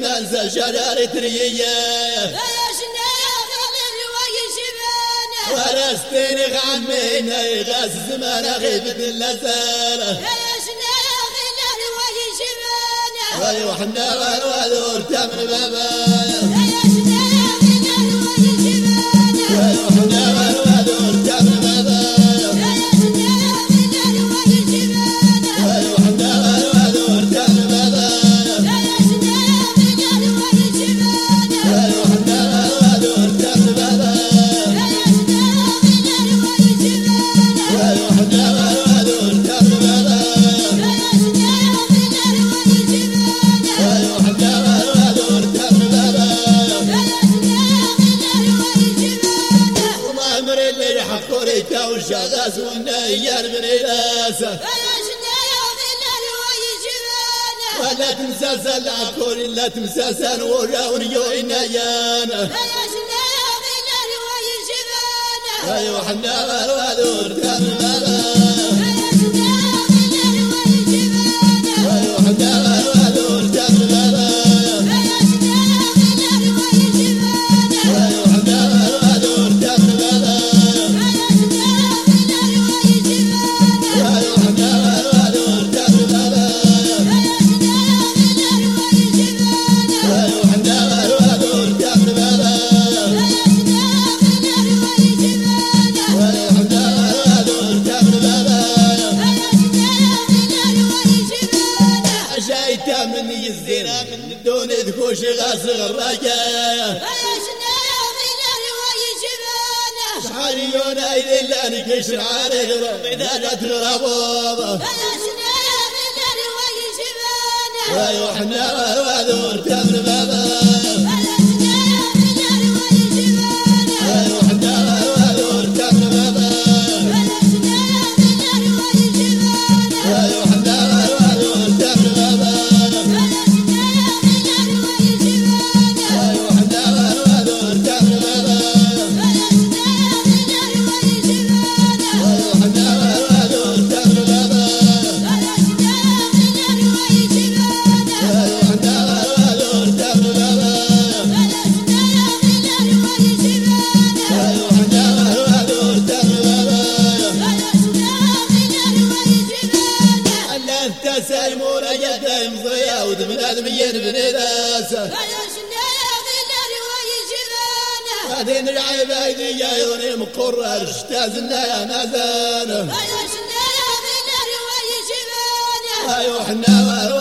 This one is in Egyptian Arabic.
منزل شجر ترييه ورستيني غمينا يغاز زمان غيبت اللزالة ويوحنا والوالور تمر بابا حقوريتا وشغاس والنيار من الاسف ولا تنسى سلا كل لا تنسى سن ولا ونيو نيانا ايوه حنا والور كامل مني الزنا من دون ذكوش غاصغ الرجايا شحاليون ايدي لا نكشر عليه اذا لا تغربوبه ايوه حنا وذور تمر بابا سايمون يدا يمضيا ودم الادميين بن راسه هذين العبايد يا يوني مقرر اشتازنا يا نازانه ايوه حنا